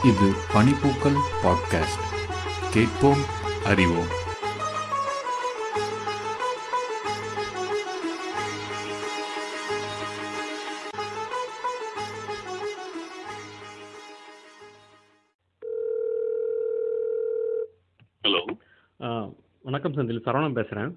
இது பனிப்பூக்கள் பாட்காஸ்ட் கேட்போம் அறிவோம் ஹலோ ஆ, வணக்கம் செந்தில் சரவணன் பேசுகிறேன்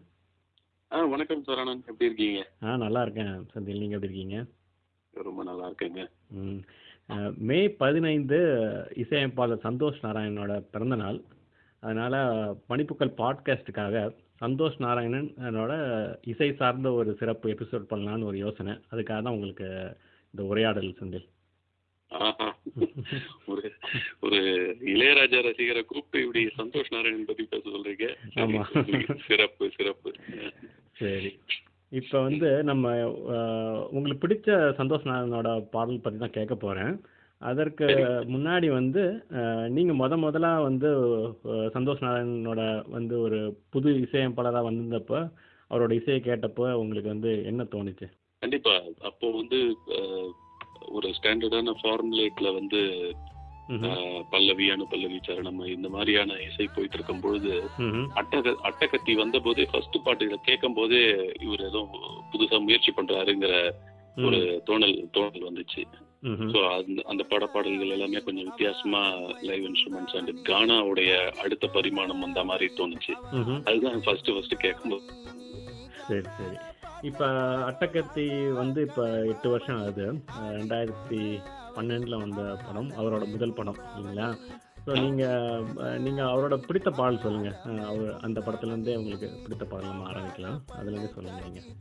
ஆ வணக்கம் சரவணன் எப்படி இருக்கீங்க ஆ நல்லா இருக்கேன் செந்தில் நீங்கள் எப்படி இருக்கீங்க ரொம்ப நல்லா இருக்கேங்க ம் ஆ, மே பதினைந்து இசையமைப்பாளர் சந்தோஷ் நாராயணனோட பிறந்த நாள் அதனால் பணிப்புக்கள் பாட்காஸ்ட்டுக்காக சந்தோஷ் நாராயணன் என்னோட இசை சார்ந்த ஒரு சிறப்பு எபிசோட் பண்ணலான்னு ஒரு யோசனை அதுக்காக தான் உங்களுக்கு இந்த உரையாடல் செந்தில் ஆஹா ஒரு ஒரு இளையராஜா ரசிகரை கூப்பிட்டு இப்படி சந்தோஷ் நாராயணன் பத்தி பேச சொல்றீங்க சரி, ஆமா. சிறப்பு சிறப்பு சரி இப்போ வந்து நம்ம ஆ, உங்களுக்கு பிடிச்ச சந்தோஷ் நாராயணனோட பாடல் பற்றி தான் கேட்க போகிறேன் அதற்கு முன்னாடி வந்து நீங்கள் முத முதலா வந்து ஆ, சந்தோஷ் நாராயணனோட வந்து ஒரு புது இசையமைப்பாளராக வந்திருந்தப்போ அவரோட இசையை கேட்டப்போ உங்களுக்கு வந்து என்ன தோணுச்சு கண்டிப்பா அப்போ வந்து அஹ், ஒரு ஸ்டாண்டர்டான ஃபார்முலேட்ல வந்து ம்ஹும். அஹ், பல்லவி அனுபல்லவி சரணம் இந்த மாதிரியான இசை போயிட்டு இருக்கும் பொழுது ம்ஹும். அட்டக அட்டகத்தி வந்த போதே ஃபர்ஸ்ட் பாட்டு இதை கேட்கும் போதே இவர் ஏதோ புதுசா முயற்சி பண்றாருங்கிற ஒரு தோணல் தோணல் வந்துச்சு ம்ஹும். ஸோ அந்த அந்த படப்பாடல்கள் எல்லாமே கொஞ்சம் வித்தியாசமா லைவ் இன்ஸ்ட்ருமெண்ட்ஸ் அண்ட் கானாவுடைய அடுத்த பரிமாணம் வந்த மாதிரி தோணுச்சு ம்ஹும். அதுதான் ஃபர்ஸ்ட் ஃபர்ஸ்ட் கேட்கும்போது சரி சரி இப்போ அட்டக்கத்தி வந்து இப்போ எட்டு வருஷம் ஆகுது அஹ் ரெண்டாயிரத்தி பன்னெண்டில் வந்த படம் அவரோட முதல் படம் இல்லைங்களா ஸோ நீங்கள் நீங்கள் அவரோட பிடித்த பாடல் சொல்லுங்கள் அவர் அந்த படத்துலேருந்தே உங்களுக்கு பிடித்த பாடல் நம்ம ஆரம்பிக்கலாம் அதுலேருந்தே சொல்லுங்கள் நீங்கள்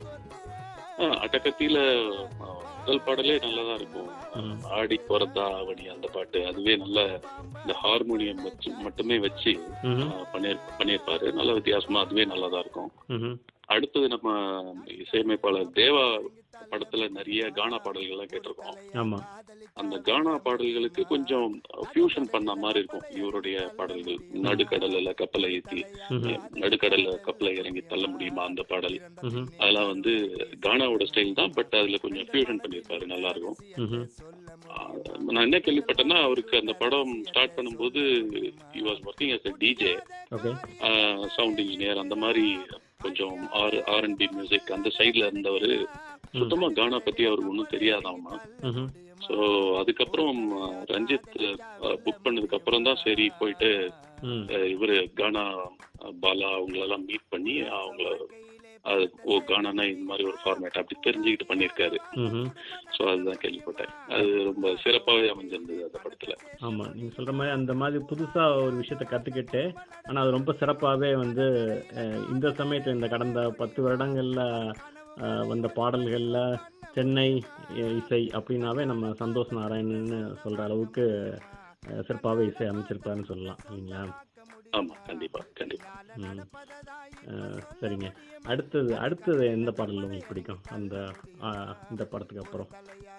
ஆ, அட்டகத்தியில ஆ, முதல் பாடலே நல்லதா இருக்கும் ம். ஆடி பிறந்தா ஆவணி அந்த பாட்டு அதுவே நல்ல இந்த ஹார்மோனியம் வச்சு மட்டுமே வச்சு ஆ, பண்ணிரு பண்ணியிருப்பாரு நல்ல வித்தியாசமா அதுவே நல்லதா இருக்கும் ம் அடுத்தது நம்ம இசையமைப்பாளர் தேவா படத்துல நிறைய கானா பாடல்கள்லாம் கேட்டிருக்கோம் ஆமாம் அந்த கானா பாடல்களுக்கு கொஞ்சம் ஃபியூஷன் பண்ண மாதிரி இருக்கும் இவருடைய பாடல்கள் நடுக்கடல்ல கப்பலை ஏத்தி நடுக்கடல்ல கப்பலை இறங்கி தள்ள முடியுமா அந்த பாடல் ம் அதெல்லாம் வந்து கானாவோட ஸ்டைல் தான் பட் அதுல கொஞ்சம் ஃபியூஷன் பண்ணியிருப்பாரு நல்லா இருக்கும் ம் ஆஹ் நான் என்ன கேள்விப்பட்டேன்னா அவருக்கு அந்த படம் ஸ்டார்ட் பண்ணும்போது he was working as a DJ okay sound engineer அந்த மாதிரி கொஞ்சம் R R and B music அந்த சைட்ல இருந்தவர் சுத்தமா கானா பத்தி அவருக்கு ஒன்றும் தெரியாதாமா ம் ஸோ அதுக்கப்புறம் அஹ், ரஞ்சித் புக் பண்ணதுக்கு அப்புறம் தான் சரி போயிட்டு ம் அஹ், இவரு கானா அஹ், பாலா அவங்களெல்லாம் மீட் பண்ணி அவங்கள அது ஓ கானானா இந்த மாதிரி ஒரு ஃபார்மேட் அப்படி தெரிஞ்சுக்கிட்டு பண்ணியிருக்காரு ம் ஸோ அதுதான் கேள்விப்பட்டேன் அது ரொம்ப சிறப்பாகவே அமைஞ்சிருந்தது அந்த படத்துல ஆமாம் நீங்கள் சொல்கிற மாதிரி அந்த மாதிரி புதுசாக ஒரு விஷயத்த கற்றுக்கிட்டு ஆனால் அது ரொம்ப சிறப்பாகவே வந்து அஹ், இந்த சமயத்தில் இந்த கடந்த பத்து வருடங்களில் வந்த பாடல்களில் சென்னை அஹ், இசை அப்படின்னாவே நம்ம சந்தோஷ் நாராயணன்னு சொல்கிற அளவுக்கு சிறப்பாகவே இசை அமைச்சிருப்பாருன்னு சொல்லலாம் இல்லைங்களா ஆமா கண்டிப்பா கண்டிப்பா ம் அஹ், சரிங்க அடுத்தது அடுத்தது எந்த பாடல் உங்களுக்கு பிடிக்கும் அந்த அஹ், இந்த படத்துக்கு அப்புறம்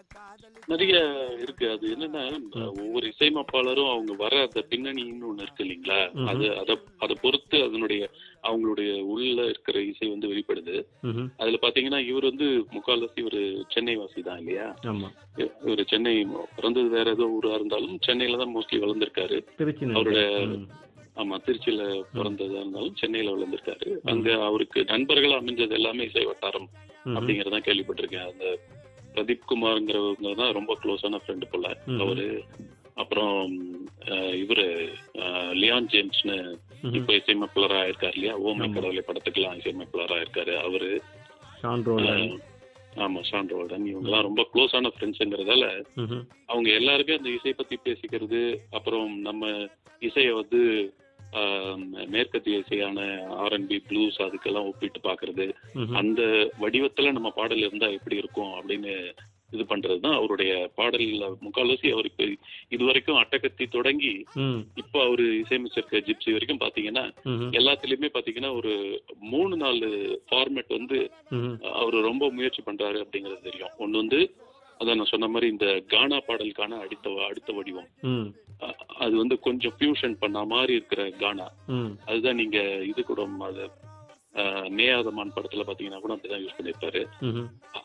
நிறைய இருக்கு அது என்னன்னா ஒவ்வொரு இசையமைப்பாளரும் அவங்க வர அந்த பின்னணின்னு ஒண்ணு இருக்கு இல்லைங்களா அது அதை அதை பொறுத்து அதனுடைய அவங்களுடைய உள்ள இருக்கிற இசை வந்து வெளிப்படுது ம் அதுல பாத்தீங்கன்னா இவர் வந்து முக்கால்வாசி ஒரு சென்னை வாசி தான் இல்லையா ஆமாம் இவர் சென்னை பிறந்தது வேற ஏதோ ஊரா இருந்தாலும் சென்னையில தான் மோஸ்ட்லி வளர்ந்திருக்காரு திருச்சி அவரோட ம் ஆமா திருச்சியில பிறந்ததா இருந்தாலும் சென்னையில வளர்ந்திருக்காரு அங்க அவருக்கு நண்பர்கள் அமைஞ்சது எல்லாமே இசை வட்டாரம் ம் அப்படிங்கறதான் கேள்விப்பட்டிருக்கேன் அந்த பிரதீப் குமார்ங்கிறவங்க தான் ரொம்ப க்ளோஸான ஃப்ரெண்டு போல ம். அவரு அப்புறம் அஹ், இவரு அஹ், லியான் ஜேம்ஸ்னு ம் இப்ப இசையமைப்பாளரா இருக்காரு இல்லையா ஓமை ஆமா. கடவுளை படத்துக்கெல்லாம் இசையமைப்பாளரா இருக்காரு அவரு சான்றோடன் அஹ், ஆமா ஷான்ரோல்டன் இவங்கெல்லாம் ரொம்ப க்ளோஸான ஃப்ரெண்ட்ஸுங்கிறதால ம்ஹும். அவங்க எல்லாருமே அந்த இசை பத்தி பேசிக்கிறது அப்புறம் நம்ம இசையை வந்து ஆஹ், மேற்கத்திய இசையான ஆர்என்பி ப்ளூஸ் அதுக்கெல்லாம் ஒப்பிட்டு பாக்குறது ம்ஹும். அந்த வடிவத்துல நம்ம பாடல் இருந்தா எப்படி இருக்கும் அப்படின்னு இது பண்றது தான் அவருடைய பாடல்ல முக்கால்வாசி அவர் இப்ப இது வரைக்கும் அட்டகத்தி தொடங்கி ம், இப்போ அவரு இசையமைச்சிருக்க ஜிப்சி வரைக்கும் பாத்தீங்கன்னா ம்ஹும். எல்லாத்துலயுமே பாத்தீங்கன்னா ஒரு மூணு நாலு ஃபார்மேட் வந்து ம்ஹும். அவர் ரொம்ப முயற்சி பண்றாரு அப்படிங்கிறது தெரியும் ஒண்ணு வந்து அதான் நான் சொன்ன மாதிரி இந்த கானா பாடலுக்கான அடுத்த அடுத்த வடிவம் ம், அ- அது வந்து கொஞ்சம் ஃபியூஷன் பண்ண மாதிரி இருக்கிற கானா ம், அதுதான் நீங்க இது கூட அது அஹ், மேயாதமான் படத்துல பாத்தீங்கன்னா கூட அப்படிதான் யூஸ் பண்ணியிருப்பாரு ம்ஹும். அ-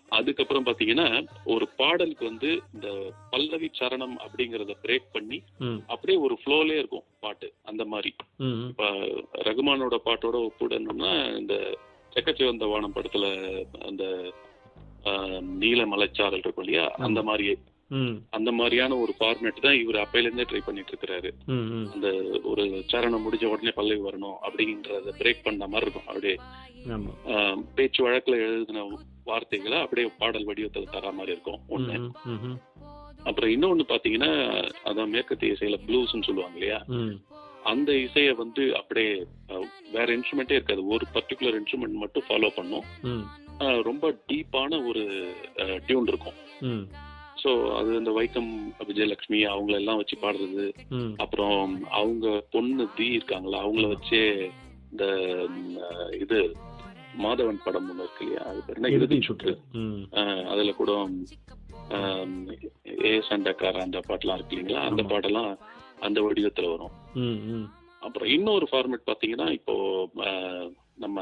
அதுக்கப்புறம் பாத்தீங்கன்னா ஒரு பாடலுக்கு வந்து இந்த பல்லவி சரணம் அப்படிங்கறத பிரேக் பண்ணி ம் அப்படியே ஒரு ஃப்ளோலே இருக்கும் பாட்டு அந்த மாதிரி ம் ம். இப்ப ரகுமானோட பாட்டோட ஒப்பிடணும்னா இந்த செக்கச்சிவந்த வானம் படத்துல அந்த ஆஹ், நீல மலைச்சாரல் இருக்கும் இல்லையா அந்த மாதிரி ம் அந்த மாதிரியான ஒரு ஃபார்மேட் தான் இவர் அப்பையில இருந்தே ட்ரை பண்ணிட்டு இருக்கிறாரு ம் ம் அந்த ஒரு சரணம் முடிஞ்ச உடனே பல்லவி வரணும் அப்படின்றத பிரேக் பண்ண மாதிரி இருக்கும் அப்படியே ஆமாம் ஆஹ், பேச்சு வழக்குல எழுதின வார்த்தைகளை அப்படியே பாடல் வடிவத்துல தர மாதிரி இருக்கும் ஒண்ணு ம் ம் ம் அப்புறம் இன்னொன்னு பாத்தீங்கன்னா அதான் மேற்கத்திய இசையில ப்ளூஸ்ன்னு சொல்லுவாங்க இல்லையா ம் அந்த இசையை வந்து அப்படியே அஹ், வேற இன்ஸ்ட்ருமெண்ட்டே இருக்காது ஒரு பர்டிகுலர் இன்ஸ்ட்ருமெண்ட் மட்டும் ஃபாலோ பண்ணும் ம் அஹ், ரொம்ப டீப்பான ஒரு டியூன் இருக்கும் ம் ஸோ அது இந்த வைக்கம் விஜயலட்சுமி அவங்கள எல்லாம் வச்சு பாடுறது ம் அப்புறம் அவங்க பொண்ணு தீ இருக்காங்களா அவங்கள வச்சே இந்த ம், அஹ், இது மாதவன் படம் ஒன்று இருக்கு இல்லையா அது பேர் என்ன இறுதி இறுதி சுற்று சுற்று ம் அஹ், அதுல கூட ஆம், ஏ சண்டைக்கார அந்த பாட்டெல்லாம் இருக்கு இல்லைங்களா அந்த ஆமா. பாட்டெல்லாம் அந்த வடிவத்துல வரும் ம் ம் அப்புறம் இன்னொரு ஃபார்மேட் பாத்தீங்கன்னா இப்போ அஹ், நம்ம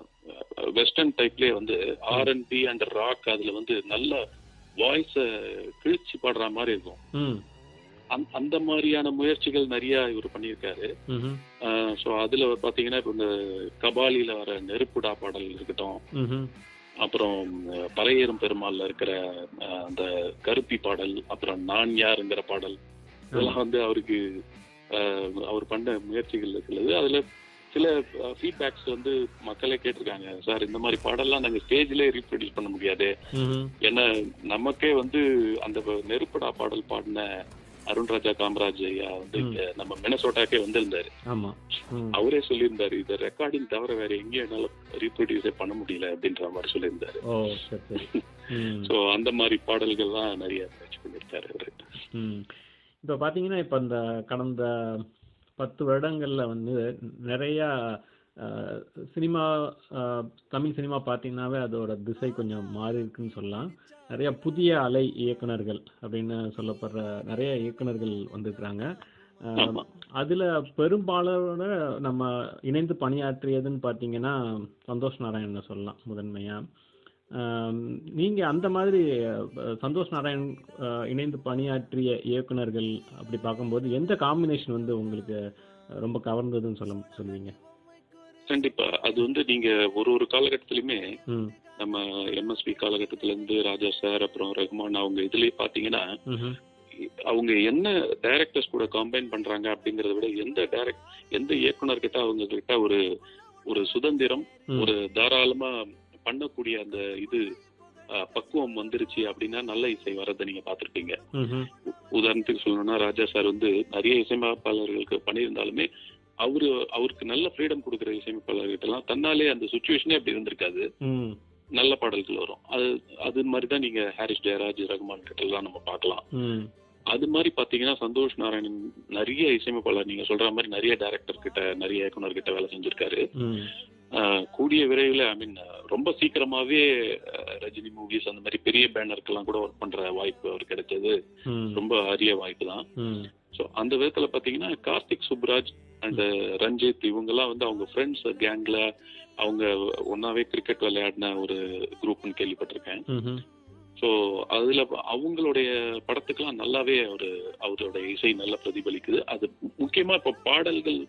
வெஸ்டர்ன் டைப்லயே வந்து ஆர்என்பி அண்ட் ராக் அதுல வந்து நல்ல வாய்ஸ கிழிச்சு பாடுற மாதிரி இருக்கும் ம் அந்த- அந்த மாதிரியான முயற்சிகள் நிறைய இவர் பண்ணியிருக்காரு ம் ஸோ அதுல பாத்தீங்கன்னா இப்போ இந்த கபாலில வர நெருப்புடா பாடல் இருக்கட்டும் ம் அப்புறம் அஹ், பறையேறும் பெருமாள்ல இருக்கிற அஹ், அந்த கருப்பி பாடல் அப்புறம் நான் யாருங்கிற பாடல் இதெல்லாம் வந்து அவருக்கு அஹ், அவர் பண்ண முயற்சிகள் இருக்கிறது அதுல சில ஃபீட்பேக்ஸ் வந்து மக்களே கேட்டிருக்காங்க சார் இந்த மாதிரி பாடல்லாம் நாங்க ஸ்டேஜ்லயே ரீப்ரொடியூஸ் பண்ண முடியாது ம் ஏன்னா நமக்கே வந்து அந்த நெருப்படா பாடல் பாடின அருண்ராஜா காமராஜ் ஐயா வந்து இங்க நம்ம மினசோட்டாக்கே வந்திருந்தாரு ஆமாம் ம் அவரே சொல்லியிருந்தாரு இதை ரெக்கார்டிங் தவிர வேற எங்கேயும் என்னால ரீப்ரொடியூஸே பண்ண முடியல அப்படின்ற மாதிரி சொல்லியிருந்தாரு ஓ சரி சரி ம் ஸோ அந்த மாதிரி பாடல்கள்லாம் நிறைய முயற்சி பண்ணியிருக்காரு அவரு ம் இப்போ பார்த்தீங்கன்னா இப்போ இந்த கடந்த பத்து வருடங்களில் வந்து நிறையா ah, cinema ah, Tamil cinema பார்த்தீங்கன்னாவே அதோட திசை கொஞ்சம் மாறி இருக்குன்னு சொல்லலாம் நிறைய புதிய அலை இயக்குனர்கள் அப்படின்னு சொல்லப்படுற நிறைய இயக்குனர்கள் வந்திருக்கிறாங்க அஹ், ஆமா. அதுல பெரும்பாலான நம்ம இணைந்து பணியாற்றியதுன்னு பார்த்தீங்கன்னா சந்தோஷ் நாராயணனை சொல்லலாம் முதன்மையா ஆம், நீங்க அந்த மாதிரி அஹ், சந்தோஷ் நாராயண் அஹ், இணைந்து பணியாற்றிய இயக்குனர்கள் அப்படி பார்க்கும்போது எந்த காம்பினேஷன் வந்து உங்களுக்கு அஹ், ரொம்ப கவர்ந்ததுன்னு சொல்ல சொல்லுவீங்க கண்டிப்பா அது வந்து நீங்க ஒரு ஒரு காலகட்டத்திலுமே ம் நம்ம எம்எஸ்பி காலகட்டத்துல இருந்து ராஜா சார் அப்புறம் ரஹ்மான் அவங்க இதுலயே பாத்தீங்கன்னா ம்ஹும். அவங்க என்ன டைரக்டர்ஸ் கூட கம்பைன் பண்றாங்க அப்படிங்கறத விட எந்த டைரக்ட் எந்த இயக்குனர் கிட்ட அவங்க கிட்ட ஒரு ஒரு சுதந்திரம் ம். ஒரு தாராளமா பண்ணக்கூடிய அந்த இது அஹ், பக்குவம் வந்துருச்சு அப்படின்னா நல்ல இசை வரதை நீங்க பார்த்திருப்பீங்க ம்ஹும். உதாரணத்துக்கு சொல்லணும்னா ராஜா சார் வந்து நிறைய இசையமைப்பாளர்களுக்கு பண்ணியிருந்தாலுமே அவரு அவருக்கு நல்ல ஃப்ரீடம் கொடுக்குற இசையமைப்பாளர்கிட்ட எல்லாம் தன்னாலே அந்த சுச்சுவேஷனே அப்படி இருந்திருக்காது ம் நல்ல பாடல்கள் வரும் அது அது மாதிரி தான் நீங்க ஹாரிஸ் ஜெயராஜ் ரகுமான் கிட்ட எல்லாம் நம்ம பார்க்கலாம் ம் அது மாதிரி பாத்தீங்கன்னா சந்தோஷ் நாராயணன் நிறைய இசையமைப்பாளர் நீங்க சொல்ற மாதிரி நிறைய டைரக்டர் கிட்ட நிறைய இயக்குனர் கிட்ட வேலை செஞ்சிருக்காரு ம் ஆஹ் கூடிய விரைவில் ஐ மீன் ரொம்ப சீக்கிரமாவே அஹ், ரஜினி மூவிஸ் அந்த மாதிரி பெரிய பேனருக்கெல்லாம் கூட ஒர்க் பண்ற வாய்ப்பு அவர் கிடைச்சது ம் ரொம்ப அரிய வாய்ப்பு தான் ம் ஸோ அந்த விதத்துல பாத்தீங்கன்னா கார்த்திக் சுப்ராஜ் அண்ட் ரஞ்சித் இவங்கெல்லாம் வந்து அவங்க ஃப்ரெண்ட்ஸ் கேங்ல அவங்க ஒன்னாவே கிரிக்கெட் விளையாடின ஒரு குரூப்னு கேள்விப்பட்டிருக்கேன் ம்ஹும். ஸோ அதுல அவங்களுடைய படத்துக்கெல்லாம் நல்லாவே அவரு அவரோட இசை நல்லா பிரதிபலிக்குது அது முக்கியமா இப்போ பாடல்கள்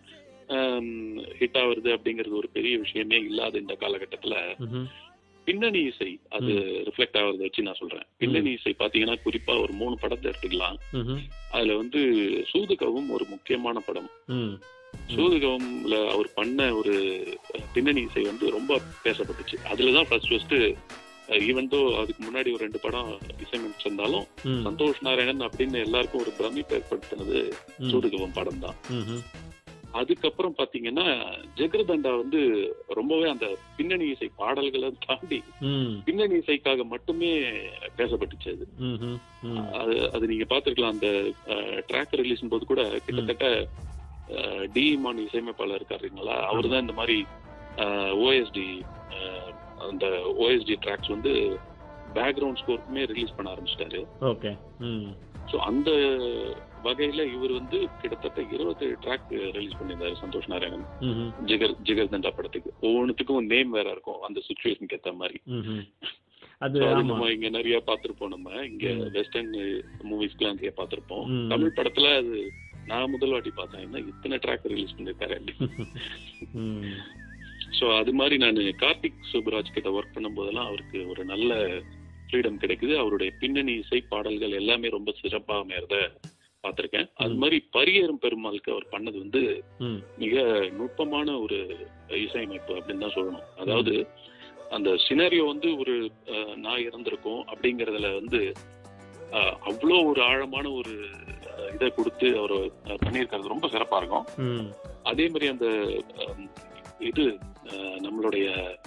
ஹிட் ஆகுறது அப்படிங்கிறது ஒரு பெரிய விஷயமே இல்லாத இந்த காலகட்டத்துல ம்ஹும். பின்னணி இசை அது ரிஃப்ளெக்ட் ஆகுறத வச்சு நான் சொல்றேன் பின்னணி இசை பாத்தீங்கன்னா குறிப்பா ஒரு மூணு படத்தை எடுத்துக்கலாம் ம்ஹும். அதுல வந்து சூதுகவும் ஒரு முக்கியமான படம் ம் சூதுகம்ல அவர் பண்ண ஒரு பின்னணி இசை வந்து ரொம்ப பேசப்பட்டுச்சு அதுலதான் ஃபர்ஸ்ட் ஃபர்ஸ்ட் ஈவன் தோ அதுக்கு முன்னாடி ஒரு ரெண்டு படம் இசையமைச்சிருந்தாலும் ம் சந்தோஷ் நாராயணன் அப்படின்னு எல்லாருக்கும் ஒரு பிரமிப்பு ஏற்படுத்தினது ம். சூதுகவம் படம் தான் ம்ஹும். அதுக்கப்புறம் பாத்தீங்கன்னா ஜெகர்தண்டா வந்து ரொம்பவே அந்த பின்னணி இசை பாடல்களை தாண்டி ம் பின்னணி இசைக்காக மட்டுமே பேசப்பட்டுச்சு அது ம்ஹும். ம் அது அது நீங்க பாத்துருக்கலாம் அந்த ட்ராக் ரிலீஸ் போது கூட கிட்டத்தட்ட டி மான் இசையமைப்பாளர் இருக்காருங்களா அவர் தான் இந்த மாதிரி ஓஎஸ்டி அந்த ஓஎஸ்டி ட்ராக்ஸ் வந்து பேக்ரவுண்ட் ஸ்கோருக்குமே ரிலீஸ் பண்ண ஆரம்பிச்சிட்டாரு ஓகே ம் ஸோ அந்த வகையில இவர் வந்து கிட்டத்தட்ட இருபத்தேழு ட்ராக் ரிலீஸ் பண்ணியிருந்தாரு சந்தோஷ் நாராயணன் ம்ஹும். ஜிகர் ஜிகர் தண்டா படத்துக்கு ஒவ்வொன்றுத்துக்கும் நேம் வேற இருக்கும் அந்த சுச்சுவேஷனுக்கு ஏற்ற மாதிரி ம்ஹும். அது So, அது ஆமா நம்ம இங்க நிறைய பார்த்திருப்போம் நம்ம இங்க ம். வெஸ்டர்ன் மூவிஸ்க்குலாம் நிறைய பார்த்திருப்போம் ம். தமிழ் படத்துல அது நான் முதல் வாட்டி பார்த்தேன் என்ன இத்தனை ட்ராக் ரிலீஸ் பண்ணிருக்காரு ம் ஸோ அது மாதிரி நான் கார்த்திக் சுப்ராஜ் கிட்ட ஒர்க் பண்ணும்போதெல்லாம் அவருக்கு ஒரு நல்ல ஃப்ரீடம் கிடைக்குது அவருடைய பின்னணி இசை பாடல்கள் எல்லாமே ரொம்ப சிறப்பா அமையறத பார்த்திருக்கேன் அது ம். மாதிரி பரியேறும் பெருமாளுக்கு அவர் பண்ணது வந்து ம் மிக நுட்பமான ஒரு இசையமைப்பு அப்படின்னு தான் சொல்லணும் அதாவது அந்த சினாரியோ வந்து ஒரு அஹ், நான் இறந்திருக்கோம் அப்படிங்கறதுல வந்து அஹ், அவ்வளோ ஒரு ஆழமான ஒரு அஹ், இதை கொடுத்து அவர் பண்ணியிருக்கிறது ரொம்ப சிறப்பா இருக்கும் ம் அதே மாதிரி அந்த அஹ், இது அஹ், நம்மளுடைய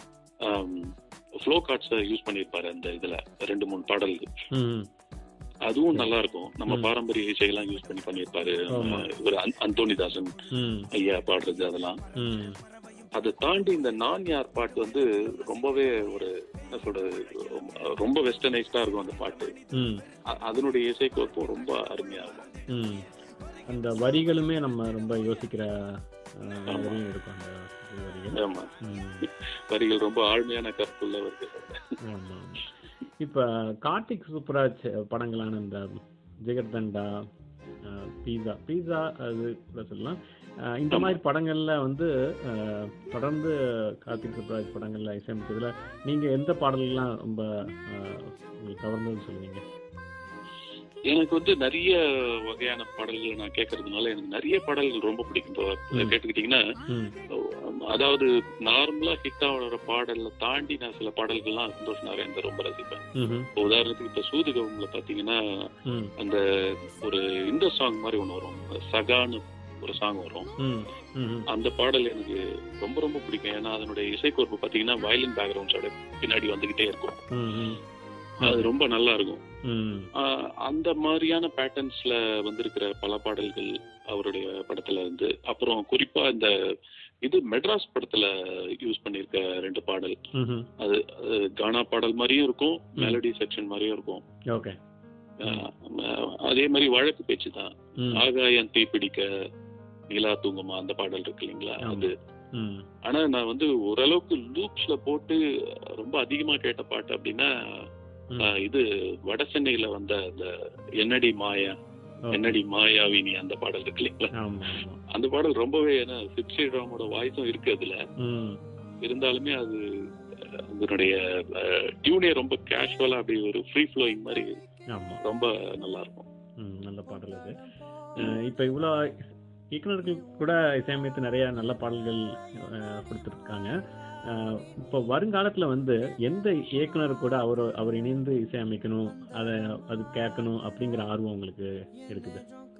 ஃப்ளோ கார்ட்ஸை யூஸ் பண்ணியிருப்பாரு அந்த இதுல ரெண்டு மூணு பாடல்கள் ம் அதுவும் நல்லா இருக்கும் நம்ம ம். பாரம்பரிய இசையெல்லாம் யூஸ் பண்ணி பண்ணியிருப்பாரு ஆமா. இவர் அந்தோனிதாசன் ம் ஐயா பாடுறது அதெல்லாம் ம் அதை தாண்டி இந்த நான் யார் பாட்டு வந்து ரொம்பவே ஒரு என்ன சொல்றது ரொம்ப- ரொம்ப வெஸ்டர்னைஸ்டா இருக்கும் அந்த பாட்டு ம் அ- அதனுடைய இசைக்கோப்பும் ரொம்ப அருமையா இருக்கும் ம் அந்த வரிகளுமே நம்ம ரொம்ப யோசிக்கிற அஹ், ஆமா. வரியும் இருக்கும் அந்த வரிகள் ஆமா ம் வரிகள் ரொம்ப ஆழ்மையான கருத்துள்ள வருது ஆமா இப்போ கார்த்திக் சூப்பராஜ் படங்களான இந்த ஜெகர்தண்டா அஹ், பீஸா பீஸா அது கூட சொல்லலாம் அஹ், இந்த மாதிரி படங்கள்ல வந்து அஹ், தொடர்ந்து கார்த்திக் சூப்பராஜ் படங்கள்ல இசையமைச்சதுல நீங்க எந்த பாடல்கள்லாம் ரொம்ப அஹ், உங்களுக்கு கவர்ந்ததுன்னு சொல்லுவீங்க எனக்கு வந்து நிறைய வகையான பாடல்கள் நான் கேட்கறதுனால எனக்கு நிறைய பாடல்கள் ரொம்ப பிடிக்கும் இப்போ ம். கேட்டுக்கிட்டீங்கன்னா ம் அதாவது நார்மலா ஹிட் ஆகிற பாடல்ல தாண்டி நான் சில பாடல்கள்லாம் சந்தோஷ் நாராயணன் ரொம்ப ரசிப்பேன் ம்ஹும். இப்போ உதாரணத்துக்கு இப்ப சூதுகவம்ல பாத்தீங்கன்னா ம் அந்த ஒரு இந்த சாங் மாதிரி ஒண்ணு வரும் சகான்னு ஒரு சாங் வரும் ம் ம்ஹும். அந்த பாடல் எனக்கு ரொம்ப ரொம்ப பிடிக்கும் ஏன்னா அதனுடைய இசைக்கோர்ப்பு பாத்தீங்கன்னா வயலின் பேக்ரவுண்ட்ஸோட பின்னாடி வந்துகிட்டே இருக்கும் ம்ஹும். அது ரொம்ப நல்லா இருக்கும் ம் ஆஹ் அந்த மாதிரியான பேட்டர்ன்ஸ்ல வந்திருக்கிற பல பாடல்கள் அவருடைய படத்துல இருந்து அப்புறம் குறிப்பா இந்த இது மெட்ராஸ் படத்துல யூஸ் பண்ணியிருக்க ரெண்டு பாடல் ம்ஹும். அது அது கானா பாடல் மாதிரியும் இருக்கும் மெலடி செக்ஷன் மாதிரியும் இருக்கும் ஓகே ஆஹ் ஆஹ் அதே மாதிரி வழக்கு பேச்சு தான் ம் ஆகாயம் தீப்பிடிக்க நிலா தூங்குமா அந்த பாடல் இருக்கு இல்லைங்களா ஆமா. அது ம் ஆனா நான் வந்து ஓரளவுக்கு லூப்ஸ்ல போட்டு ரொம்ப அதிகமா கேட்ட பாட்டு அப்படின்னா ம். ஆஹ் இது வட சென்னையில வந்த அந்த என்னடி மாயா ஓகே. என்னடி மாயாவினி அந்த பாடல் இருக்கு இல்லைங்களா ஆமா ஆமா அந்த பாடல் ரொம்பவே ஏன்னா சித் ஸ்ரீராமோட வாய்ஸும் இருக்கு அதுல ம் இருந்தாலுமே அது அஹ், அதனுடைய டியூனே ரொம்ப கேஷுவலா அப்படி ஒரு ஃப்ரீ ஃப்ளோயிங் மாதிரி ஆமா ரொம்ப நல்லா இருக்கும் ம் நல்ல பாடல் அது அஹ் இப்போ இவ்வளோ இயக்குனர்கள் கூட இசையமைத்து நிறைய நல்ல பாடல்கள் அஹ், கொடுத்திருக்காங்க அஹ், இப்போ வருங்காலத்தில் வந்து எந்த இயக்குனர் கூட அவர் அவர் இணைந்து இசையமைக்கணும் அதை அது கேட்கணும் அப்படிங்கிற ஆர்வம் உங்களுக்கு இருக்குது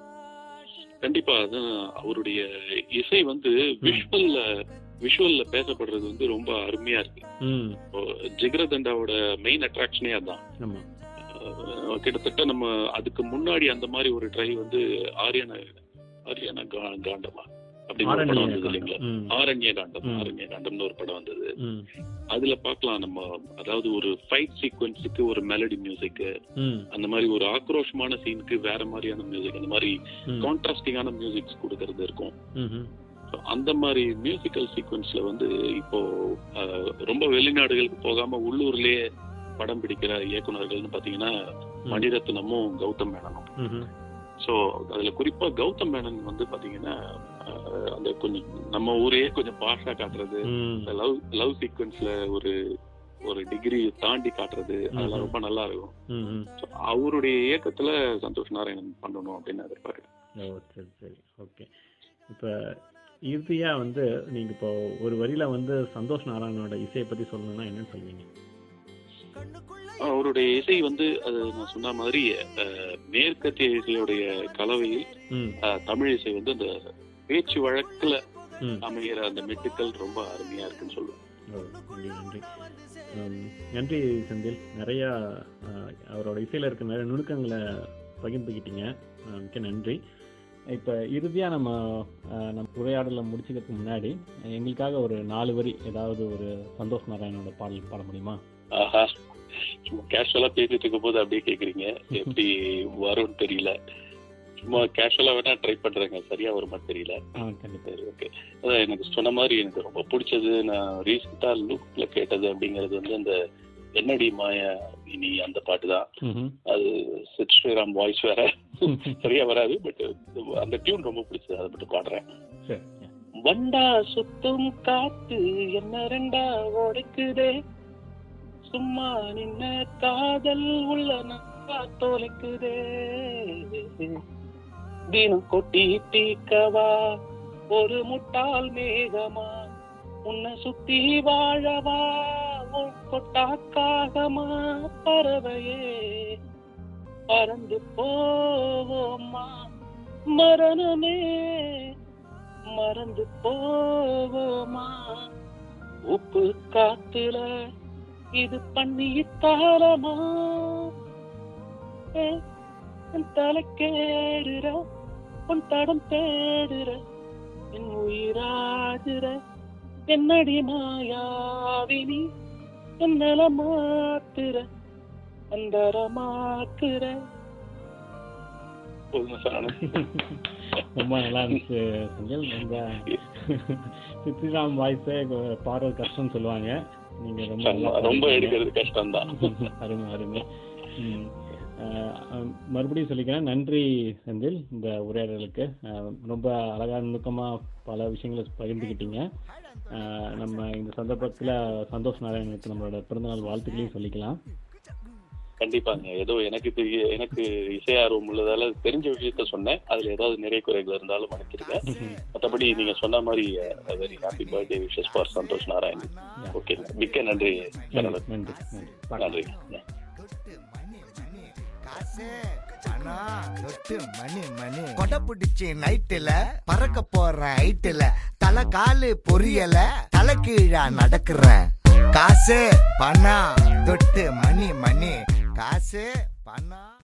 கண்டிப்பா அதான் அவருடைய இசை வந்து விஷுவல்ல விஷுவல்ல பேசப்படுறது வந்து ரொம்ப அருமையா இருக்கு ம் இப்போ ஜிகரதண்டாவோட மெயின் அட்ராக்ஷனே அதான் ஆமாம் அஹ் கிட்டத்தட்ட நம்ம அதுக்கு முன்னாடி அந்த மாதிரி ஒரு ட்ரை வந்து ஆரியன ஆரியன கா- காண்டமா அப்படின்னு ஒரு படம் வந்தது இல்லைங்களா ம் ஆரண்ய காண்டம் ம். ஆரண்ய காண்டம்னு ஒரு படம் வந்தது ம் அதுல பார்க்கலாம் நம்ம அதாவது ஒரு ஃபைட் சீக்வன்ஸுக்கு ஒரு மெலடி மியூசிக் ம் அந்த மாதிரி ஒரு ஆக்ரோஷமான சீனுக்கு வேற மாதிரியான மியூசிக் அந்த மாதிரி ம் கான்ட்ராஸ்டிங்கான மியூசிக்ஸ் கொடுக்கறது இருக்கும் ம்ஹும். So, அந்த மாதிரி மியூசிக்கல் சீக்வன்ஸ்ல வந்து இப்போ அஹ், ரொம்ப வெளிநாடுகளுக்கு போகாம உள்ளூர்லயே படம் பிடிக்கிற இயக்குனர்கள்னு பாத்தீங்கன்னா மணிரத்னமும் கௌதம் மேனனும் ம்ஹும். ஸோ அதுல குறிப்பா கௌதம் மேனன் வந்து பாத்தீங்கன்னா அஹ், அந்த கொஞ்சம் நம்ம ஊரையே கொஞ்சம் பாஷா காட்டுறது ம் லவ் லவ் சீக்வன்ஸ்ல ஒரு ஒரு டிகிரி தாண்டி காட்டுறது அதெல்லாம் ம்ஹும். ரொம்ப நல்லா இருக்கும் ம்ஹும். So, அவருடைய இயக்கத்துல சந்தோஷ் நாராயணன் பண்ணணும் அப்படின்னு எதிர்பார்க்கிறேன் ஓ சரி சரி ஓகே இப்போ இறுதியாக வந்து நீங்கள் இப்போ ஒரு வரியில் வந்து சந்தோஷ் நாராயணனோட இசையை பற்றி சொல்லணும்னா என்னன்னு சொல்லுவீங்க அவருடைய இசை வந்து அது நான் சொன்ன மாதிரி அஹ், மேற்கத்திய இசையுடைய கலவையில் ம் அஹ், தமிழ் இசை வந்து அந்த பேச்சு வழக்குல ம் அமைகிற அந்த மெட்டுக்கள் ரொம்ப அருமையா இருக்குன்னு சொல்லுவேன் ஓ நன்றி நன்றி உம், நன்றி செந்தில் நிறையா அஹ், அவரோட இசையில் இருக்க நிறைய நுணுக்கங்களை பகிர்ந்துக்கிட்டீங்க அஹ், மிக்க நன்றி இப்போ இறுதியாக நம்ம அஹ், நம்ம உரையாடலை முடிச்சுக்கிறதுக்கு முன்னாடி எங்களுக்காக ஒரு நாலு வரி ஏதாவது ஒரு சந்தோஷ் நாராயணனோட பாடல் பாட முடியுமா ஆஹா சும்மா கேஷுவலா பேசிட்டு இருக்கும் போது அப்படியே கேக்குறீங்க எப்படி வரும்னு தெரியல சும்மா கேஷுவலா வேணா ட்ரை பண்றேங்க சரியா வருமா தெரியல ஆ கண்டிப்பாக சரி ஓகே அதான் எனக்கு சொன்ன மாதிரி எனக்கு ரொம்ப பிடிச்சது நான் ரீசெண்டா லுக்ல கேட்டது அப்படிங்கிறது வந்து அந்த என்னடி மாயா இனி அந்த பாட்டு தான் ம்ஹும். அது சித் ஸ்ரீராம் வாய்ஸ் வேற சரியா வராது பட் அந்த டியூன் ரொம்ப பிடிச்சது அதை மட்டும் பாடுறேன் சரி வண்டா சுத்தும் காத்து என்ன ரெண்டா உடைக்குதே சும்மா நின்ன காதல் உள்ள நக்கா தொலைக்குதே தினம் கொட்டி தீக்கவா ஒரு முட்டாள் மேகமா உன்னை சுத்தி வாழவா உன் கொட்டாக்காகமா பறவையே பறந்து போவோமா மரணமே மறந்து போவோமா உப்பு காத்துல இது பண்ணி தாரமா ஏ, என் தலை கேடுற உன் தடம் தேடுற என் உயிராடுற என்னடி மாயாவினி என்னல மாத்துற அந்தரமாக்குற போதுமா சார் ரொம்ப நல்லா இருந்துச்சு செந்தில் ரொம்ப சித்ரிராம் வாய்ஸே பாடுறது கஷ்டம்னு சொல்லுவாங்க நீங்க ரொம்ப நல்லா ஆமா, ரொம்ப பாடிருக்கீங்க. எடுக்கிறது கஷ்டம்தான் அருமை அருமை ம். அஹ், அஹ், மறுபடியும் சொல்லிக்கிறேன் நன்றி செந்தில் இந்த உரையாடலுக்கு அஹ், ரொம்ப அழகா நுணுக்கமா பல விஷயங்களை பகிர்ந்துக்கிட்டீங்க அஹ், நம்ம இந்த சந்தர்ப்பத்துல சந்தோஷ் நாராயணனுக்கு நம்மளோட பிறந்தநாள் வாழ்த்துக்களையும் சொல்லிக்கலாம் கண்டிப்பாங்க ஏதோ எனக்கு தெரிய எனக்கு இசை ஆர்வம் உள்ளதால தெரிஞ்ச விஷயத்த சொன்னேன் அதுல ஏதாவது நிறை குறைகள் இருந்தாலும் மன்னிச்சிருங்க மற்றபடி நீங்க சொன்ன மாதிரி very happy birthday wishes for Santhosh Narayan okay மிக்க நன்றி நன்றி நன்றி நன்றி பார்க்கலாம். நன்றி காசு பணம் தொட்டு மணி மணி கொடை பிடிச்சி நைட்டுல பறக்க போற ஹைட்டுல தலை காலு பொரியல தலை கீழா நடக்கிறேன் காசு பணம் தொட்டு மணி மணி காசு பணம்